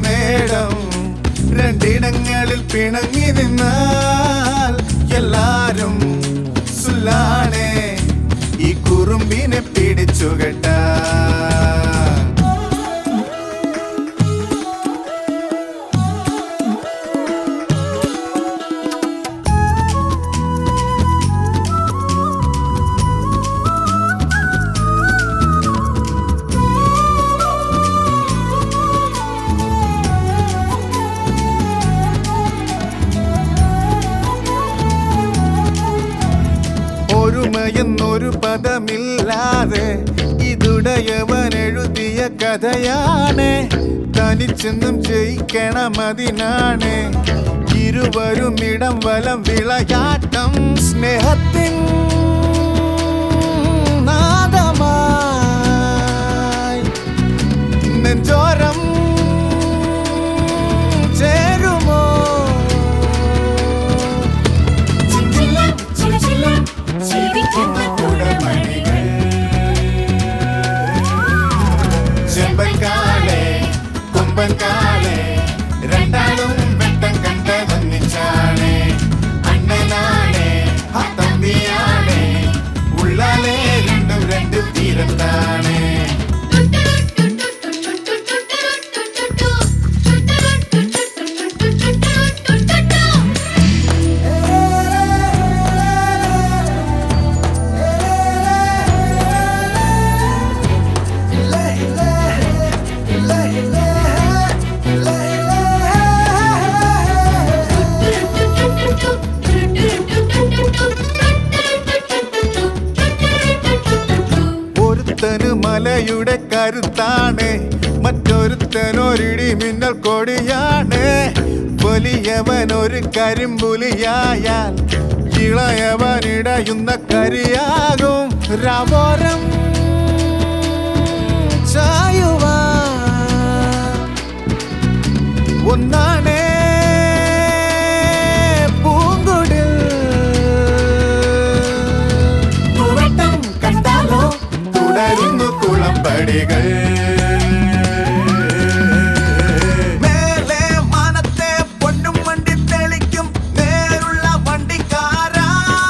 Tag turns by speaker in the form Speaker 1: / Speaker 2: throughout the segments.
Speaker 1: ചെന്നേടം രണ്ടിടങ്ങളിൽ പിണങ്ങി നിന്നാൽ എല്ലാരും സുല്ലാണേ ഈ കുറുമ്പിനെ പിടിച്ചു കെട്ടാ ഒരുമയെന്നൊരു പദമില്ലാതെ ഇതുടയവൻ എഴുതിയ കഥയാണ് തനിച്ചെന്നും ജയിക്കണം അതിനാണ് ഇരുവരും ഇടം വലം വിളയാട്ടം സ്നേഹത്തിൻ നാദമായി നെഞ്ചോരം ചേരുമോ
Speaker 2: ചിഞ്ചില്ലം ചിലചില്ലം ജീവിക്കുന്ന കുടമണികൾ
Speaker 1: ചെമ്പൻകാളെ കൊമ്പൻകാളെ രണ്ടാളും വെട്ടം കണ്ടതൊന്നിച്ചാണ് അണ്ണനാണ് ആ തമ്പിയാണ് ഉള്ളാലെ രണ്ടും രണ്ടും തീരത്താണ് ഒരുത്തന് മലയുടെ കരുത്താണ് മറ്റൊരുത്തനൊരിടി മിന്നൽ കൊടിയാണ് വലിയവൻ ഒരു കരിമ്പുലിയായാൽ ഇളയവൻ ഇടയുന്ന കരിയാകും രവോരം ചായുവാൻ ഒന്നാണേ പൂങ്കുടിൽ പൂവട്ടം കണ്ടാലോ തുടരുന്നു കുളമ്പടികൾ മേലെ മാനത്തെ പൊന്നും വണ്ടി തെളിക്കും നേരുള്ള വണ്ടിക്കാരാ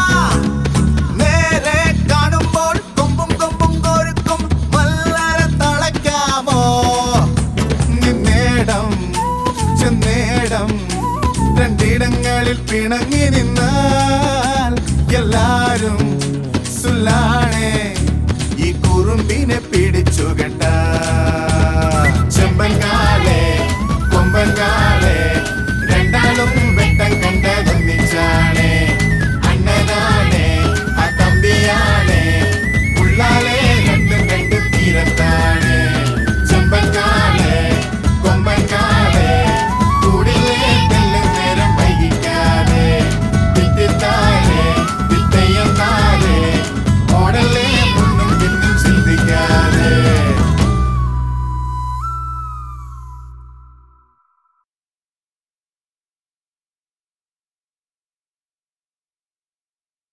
Speaker 1: നേരെ കാണുമ്പോൾ കൊമ്പും കൊമ്പും കോരുക്കും വല്ലര തളയ്ക്കാമോ നിന്നേടം ചെന്നേടം രണ്ടിടങ്ങളിൽ പിണങ്ങി നിന്നാൽ എല്ലാരും സുല്ലാണേ ഈ കുറുമ്പിനെ പിടിച്ചു കെട്ട ചെമ്പൻകാല